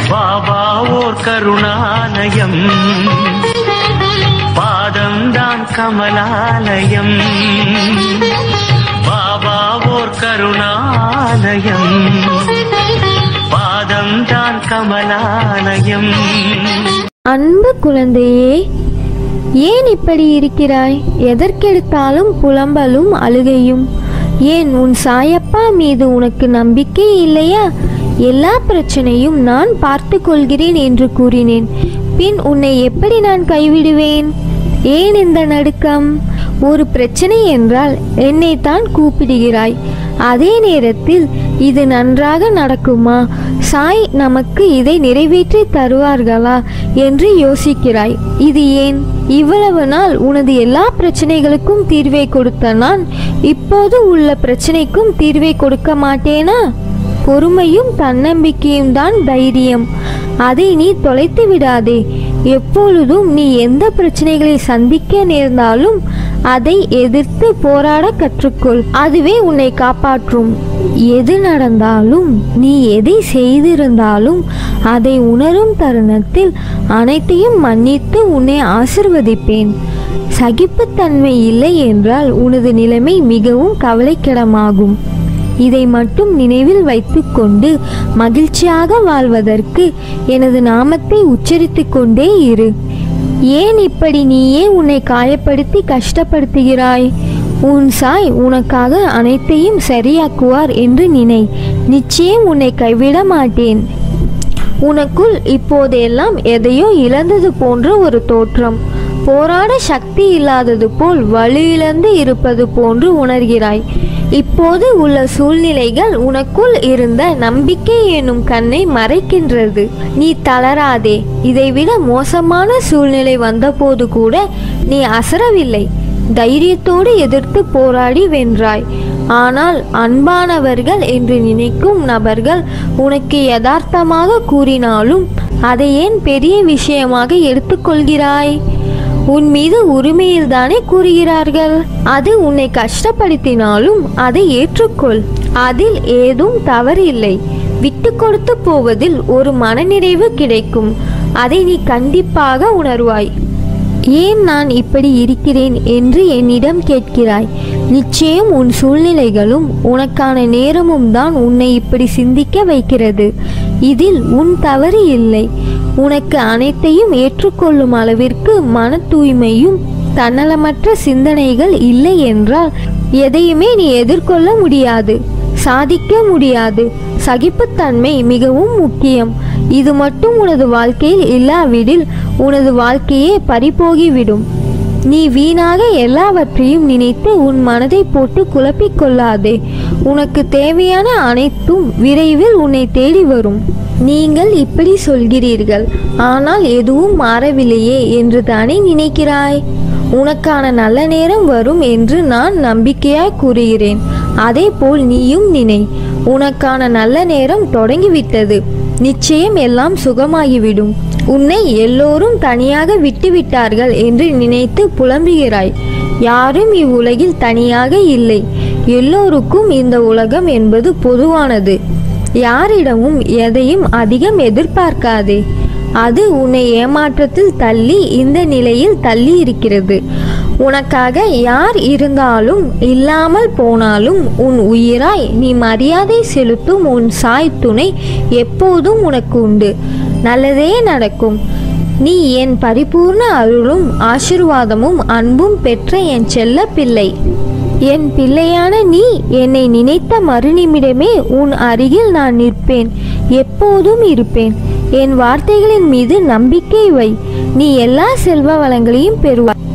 பாபா ஓர் கருணாலயம் பாதம்தான் கமலாலயம் பாபா ஓர் கருணாலயம் பாதம்தான் கமலாலயம் அன்பு குழந்தையே ஏன் இப்படி இருக்கிறாய் எதற்கெடுத்தாலும் புலம்பலும் அழுகையும் ஏன் உன் சாயப்பா மீது உனக்கு நம்பிக்கை இல்லையா எல்லா பிரச்சனையும் நான் பார்த்து கொள்கிறேன் என்று கூறினேன் பின் உன்னை எப்படி நான் கைவிடுவேன் ஏன் இந்த நடுக்கம் ஒரு பிரச்சனை என்றால் என்னை தான் கூப்பிடுகிறாய் அதே நேரத்தில் இது நன்றாக நடக்குமா சாய் நமக்கு இதை நிறைவேற்றி தருவார்களா என்று யோசிக்கிறாய் இது ஏன் இவ்வளவு நாள் உனது எல்லா பிரச்சனைகளுக்கும் தீர்வை கொடுத்த நான் இப்போது உள்ள பிரச்சனைக்கும் தீர்வை கொடுக்க மாட்டேனா பொறுமையும் தன்னம்பிக்கையும் தான் தைரியம் அதை நீ தொலைத்து விடாதே எப்பொழுதும் நீ எந்த பிரச்சனைகளை சந்திக்க நேர்ந்தாலும் அதை எதிர்த்து போராட கற்றுக்கொள் அதுவே உன்னை காப்பாற்றும் எது நடந்தாலும் நீ எதை செய்திருந்தாலும் அதை உணரும் தருணத்தில் அனைத்தையும் மன்னித்து உன்னை ஆசிர்வதிப்பேன் சகிப்புத்தன்மை இல்லை என்றால் உனது நிலைமை மிகவும் கவலைக்கிடமாகும் இதை மட்டும் நினைவில் வைத்துக்கொண்டு மகிழ்ச்சியாக வாழ்வதற்கு எனது நாமத்தை உச்சரித்துக் கொண்டே இரு ஏன் இப்படி நீயே உன்னை காயப்படுத்தி கஷ்டப்படுத்துகிறாய் உன் சாய் உனக்காக அனைத்தையும் சரியாக்குவார் என்று நினை நிச்சயம் உன்னை கைவிட மாட்டேன் உனக்குள் இப்போதெல்லாம் எதையோ இழந்தது போன்ற ஒரு தோற்றம் போராட சக்தி இல்லாதது போல் வலுவிழந்து இருப்பது போன்று உணர்கிறாய் இப்போது உள்ள சூழ்நிலைகள் உனக்குள் இருந்த நம்பிக்கை எனும் கண்ணை மறைக்கின்றது நீ தளராதே இதைவிட மோசமான சூழ்நிலை வந்தபோது கூட நீ அசரவில்லை தைரியத்தோடு எதிர்த்து போராடி வென்றாய் ஆனால் அன்பானவர்கள் என்று நினைக்கும் நபர்கள் உனக்கு யதார்த்தமாக கூறினாலும் அதை ஏன் பெரிய விஷயமாக எடுத்துக்கொள்கிறாய் உன் மீது உரிமையில்தானே கூறுகிறார்கள் அது உன்னை கஷ்டப்படுத்தினாலும் அதை ஏற்றுக்கொள் அதில் ஏதும் தவறில்லை விட்டு கொடுத்து போவதில் ஒரு மனநிறைவு கிடைக்கும் அதை நீ கண்டிப்பாக உணர்வாய் ஏன் நான் இப்படி இருக்கிறேன் என்று என்னிடம் கேட்கிறாய் நிச்சயம் உன் சூழ்நிலைகளும் உனக்கான நேரமும் தான் உன்னை இப்படி சிந்திக்க வைக்கிறது இதில் உன் தவறு இல்லை உனக்கு அனைத்தையும் ஏற்றுக்கொள்ளும் அளவிற்கு மன தூய்மையும் தன்னலமற்ற சிந்தனைகள் இல்லை என்றால் எதையுமே நீ எதிர்கொள்ள முடியாது சாதிக்க முடியாது சகிப்புத்தன்மை மிகவும் முக்கியம் இது மட்டும் உனது வாழ்க்கையில் இல்லாவிடில் உனது வாழ்க்கையே பறிபோகிவிடும் நீ வீணாக எல்லாவற்றையும் நினைத்து உன் மனதை போட்டு குழப்பிக் கொள்ளாதே உனக்கு தேவையான அனைத்தும் விரைவில் உன்னை தேடி வரும் நீங்கள் இப்படி சொல்கிறீர்கள் ஆனால் எதுவும் மாறவில்லையே என்று தானே நினைக்கிறாய் உனக்கான நல்ல நேரம் வரும் என்று நான் நம்பிக்கையாய் கூறுகிறேன் அதேபோல் நீயும் நினை உனக்கான நல்ல நேரம் தொடங்கிவிட்டது நிச்சயம் எல்லாம் சுகமாகிவிடும் உன்னை எல்லோரும் தனியாக விட்டுவிட்டார்கள் என்று நினைத்து புலம்புகிறாய் யாரும் இவ்வுலகில் தனியாக இல்லை எல்லோருக்கும் இந்த உலகம் என்பது பொதுவானது யாரிடமும் எதையும் அதிகம் எதிர்பார்க்காதே அது உன்னை ஏமாற்றத்தில் தள்ளி இந்த நிலையில் தள்ளி இருக்கிறது உனக்காக யார் இருந்தாலும் இல்லாமல் போனாலும் உன் உயிராய் நீ மரியாதை செலுத்தும் உன் சாய் துணை எப்போதும் உனக்கு உண்டு நல்லதே நடக்கும் நீ என் பரிபூர்ண அருளும் ஆசிர்வாதமும் அன்பும் பெற்ற என் செல்ல பிள்ளை என் பிள்ளையான நீ என்னை நினைத்த மறுநிமிடமே உன் அருகில் நான் நிற்பேன் எப்போதும் இருப்பேன் என் வார்த்தைகளின் மீது நம்பிக்கை வை நீ எல்லா செல்வ வளங்களையும் பெறுவாய்